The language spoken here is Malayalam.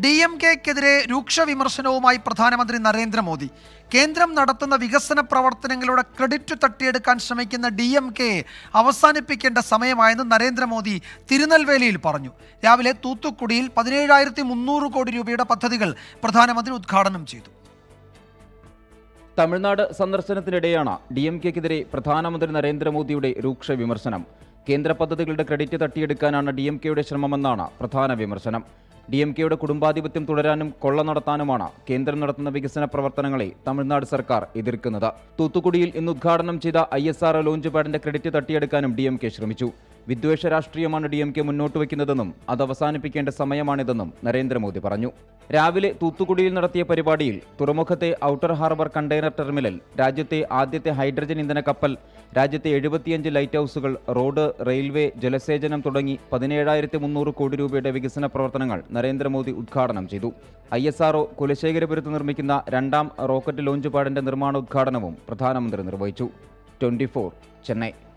ഡി എം കെക്കെതിരെ രൂക്ഷ വിമർശനവുമായി പ്രധാനമന്ത്രി നരേന്ദ്രമോദി കേന്ദ്രം നടത്തുന്ന വികസന പ്രവർത്തനങ്ങളുടെ ക്രെഡിറ്റ് തട്ടിയെടുക്കാൻ ശ്രമിക്കുന്ന ഡി എം കെ അവസാനിപ്പിക്കേണ്ട സമയമായെന്ന് നരേന്ദ്രമോദി തിരുനെൽവേലിയിൽ പറഞ്ഞു രാവിലെ തൂത്തുക്കുടിയിൽ പതിനേഴായിരത്തി മുന്നൂറ് കോടി രൂപയുടെ പദ്ധതികൾ പ്രധാനമന്ത്രി ഉദ്ഘാടനം ചെയ്തു തമിഴ്നാട് സന്ദർശനത്തിനിടെയാണ് ഡി എം കെക്കെതിരെ പ്രധാനമന്ത്രി നരേന്ദ്രമോദിയുടെ രൂക്ഷ വിമർശനം കേന്ദ്ര പദ്ധതികളുടെ ക്രെഡിറ്റ് തട്ടിയെടുക്കാനാണ് ഡി എം കെയുടെ ശ്രമമെന്നാണ് പ്രധാന വിമർശനം ഡി എം കെയുടെ കുടുംബാധിപത്യം തുടരാനും കൊള്ള നടത്താനുമാണ് കേന്ദ്രം നടത്തുന്ന വികസന പ്രവർത്തനങ്ങളെ തമിഴ്നാട് സർക്കാർ എതിർക്കുന്നത് തൂത്തുക്കുടിയിൽ ഇന്ന് ഉദ്ഘാടനം ചെയ്ത ഐ എസ് ആർ ലോഞ്ച് പാഡിന്റെ ക്രെഡിറ്റ് തട്ടിയെടുക്കാനും ഡി എം കെ ശ്രമിച്ചു വിദ്വേഷ രാഷ്ട്രീയമാണ് ഡി എം കെ മുന്നോട്ട് വയ്ക്കുന്നതെന്നും അത് അവസാനിപ്പിക്കേണ്ട സമയമാണിതെന്നും നരേന്ദ്രമോദി പറഞ്ഞു രാവിലെ തൂത്തുക്കുടിയിൽ നടത്തിയ പരിപാടിയിൽ തുറമുഖത്തെ ഔട്ടർ ഹാർബർ കണ്ടെയ്നർ ടെർമിനൽ രാജ്യത്തെ ആദ്യത്തെ ഹൈഡ്രജൻ ഇന്ധന കപ്പൽ രാജ്യത്തെ എഴുപത്തിയഞ്ച് ലൈറ്റ് ഹൗസുകൾ റോഡ് റെയിൽവേ ജലസേചനം തുടങ്ങി പതിനേഴായിരത്തി മുന്നൂറ് കോടി രൂപയുടെ വികസന പ്രവർത്തനങ്ങൾ നരേന്ദ്രമോദി ഉദ്ഘാടനം ചെയ്തു ഐ എസ് ആർഒ കുലശേഖരപുരത്ത് നിർമ്മിക്കുന്ന രണ്ടാം റോക്കറ്റ് ലോഞ്ച് പാഡിന്റെ നിർമ്മാണോദ്ഘാടനവും പ്രധാനമന്ത്രി നിർവഹിച്ചു ട്വന്റി ചെന്നൈ